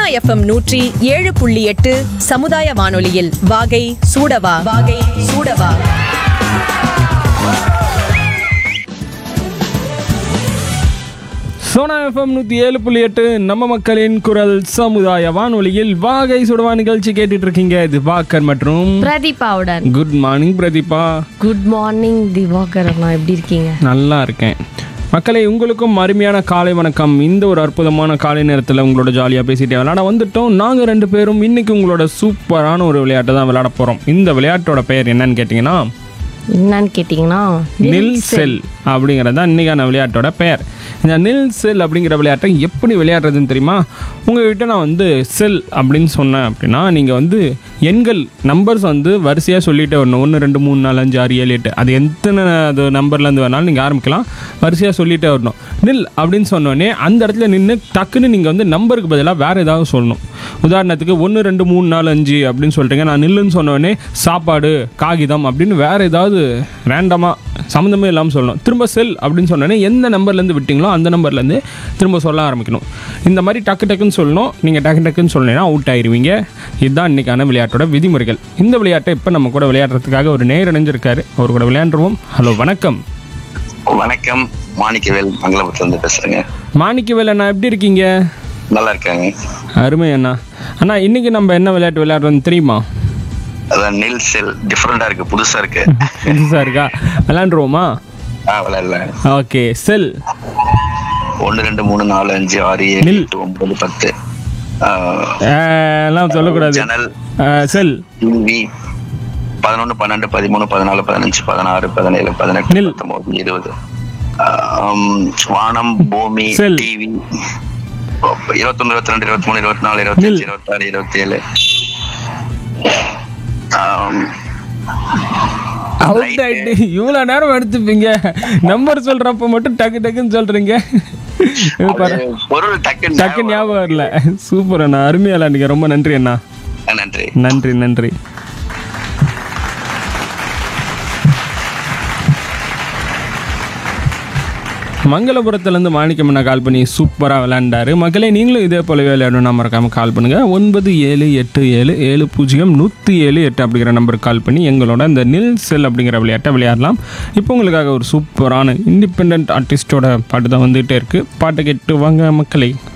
FM நூற்றி ஏழு புள்ளி எட்டு சமுதாய வானொலியில் வாகை சூடவா வாகை சூடவா சோனா எஃப்எம் நூற்றி ஏழு புள்ளி எட்டு நம்ம மக்களின் குரல் சமுதாய வானொலியில் வாகை சுடவா நிகழ்ச்சி கேட்டுட்டு இருக்கீங்க இது பாக்கர் மற்றும் பிரதீபாவுடன் good morning Pratheeba good morning Diwakar அண்ணா எப்படி இருக்கீங்க நல்லா இருக்கேன் மக்களே உங்களுக்கும் அருமையான காலை வணக்கம் இந்த ஒரு அற்புதமான காலை நேரத்தில் உங்களோட ஜாலியாக பேசிட்டே விளையாட வந்துட்டோம் நாங்கள் ரெண்டு பேரும் இன்னைக்கு உங்களோட சூப்பரான ஒரு விளையாட்டை தான் விளையாட போகிறோம் இந்த விளையாட்டோட பெயர் என்னன்னு கேட்டிங்கன்னா என்னன்னு கேட்டிங்கன்னா நில் செல் அப்படிங்கிறது தான் இன்றைக்கான விளையாட்டோட பெயர் இந்த நில் செல் அப்படிங்கிற விளையாட்டை எப்படி விளையாடுறதுன்னு தெரியுமா உங்ககிட்ட நான் வந்து செல் அப்படின்னு சொன்னேன் அப்படின்னா நீங்கள் வந்து எண்கள் நம்பர்ஸ் வந்து வரிசையாக சொல்லிட்டே வரணும் ஒன்று ரெண்டு மூணு நாலு அஞ்சு ஆறு ஏழு எட்டு அது எத்தனை அது நம்பர்லேருந்து வேணாலும் நீங்கள் ஆரம்பிக்கலாம் வரிசையாக சொல்லிட்டே வரணும் நில் அப்படின்னு சொன்னோடனே அந்த இடத்துல நின்று டக்குன்னு நீங்கள் வந்து நம்பருக்கு பதிலாக வேறு ஏதாவது சொல்லணும் உதாரணத்துக்கு ஒன்று ரெண்டு மூணு நாலு அஞ்சு அப்படின்னு சொல்கிறீங்க நான் நில்லுன்னு சொன்னோடனே சாப்பாடு காகிதம் அப்படின்னு வேறு ஏதாவது ரேண்டமாக சம்மந்தமே இல்லாமல் சொல்லணும் திரும்ப செல் அப்படின்னு சொன்னோடனே எந்த நம்பர்லேருந்து விட்டீங்களோ அந்த நம்பர்லேருந்து திரும்ப சொல்ல ஆரம்பிக்கணும் இந்த மாதிரி டக்கு டக்குன்னு சொல்லணும் நீங்கள் டக்கு டக்குன்னு சொன்னீங்கன்னா அவுட் ஆயிருவீங்க இதுதான் இன்றைக்கான விளையாட்டோட விதிமுறைகள் இந்த விளையாட்டை இப்போ நம்ம கூட விளையாடுறதுக்காக ஒரு நேர் இணைஞ்சிருக்காரு அவர் கூட விளையாண்டுருவோம் ஹலோ வணக்கம் வணக்கம் மாணிக்கவேல் மங்களபுரத்துல இருந்து பேசுறேங்க மாணிக்கவேல் அண்ணா எப்படி இருக்கீங்க நல்லா இருக்காங்க அருமை அண்ணா அண்ணா இன்னைக்கு நம்ம என்ன விளையாட்டு விளையாடுறோம்னு தெரியுமா அதான் நில் செல் டிஃப்ரெண்டா இருக்கு புதுசா இருக்கு புதுசாக இருக்கா விளையாண்டுருவோமா ஆ விளையாடல ஓகே செல் ஒன்னு ரெண்டு மூணு நாலு அஞ்சு ஆறு ஏழு நில். எட்டு ஒன்பது பத்து ஆ, எல்லாம் சொல்லக்கூடாது ஜன்னல் செல் டிவி பதினொன்னு பன்னெண்டு பதிமூணு பதினாலு பதினஞ்சு பதினாறு பதினேழு பதினெட்டு நில். பத்தொன்பது இருபது ஆம், வானம் பூமி செல். டிவி இருபத்தொன்னு இருபத்தி ரெண்டு இருபத்தி மூணு இருபத்தி நாலு இருபத்தஞ்சு நில். இருபத்தாறு இருபத்தி ஏழு அவுட் ஆயிட்டு இவ்வளோ நேரம் எடுத்துப்பீங்க நம்பர் சொல்றப்ப மட்டும் டக்கு டக்குன்னு சொல்றீங்க இது பாரு. பொருள் டக்கு டக்கு ஞாபகம் வரல சூப்பர் அண்ணா அருமையா விளையாடுங்க ரொம்ப நன்றி அண்ணா நன்றி நன்றி நன்றி மங்களபுரத்துலேருந்து மாணிக்கம் அண்ணா கால் பண்ணி சூப்பராக விளையாண்டாரு மக்களே நீங்களும் இதே போலவே விளையாடணும் மறக்காமல் கால் பண்ணுங்கள் ஒன்பது ஏழு எட்டு ஏழு ஏழு பூஜ்ஜியம் நூற்றி ஏழு எட்டு அப்படிங்கிற நம்பருக்கு கால் பண்ணி எங்களோட இந்த நில் செல் அப்படிங்கிற விளையாட்டை விளையாடலாம் இப்போ உங்களுக்காக ஒரு சூப்பரான இண்டிபெண்ட் ஆர்டிஸ்டோட பாட்டு தான் வந்துகிட்டே இருக்குது பாட்டை கேட்டு வாங்க மக்களே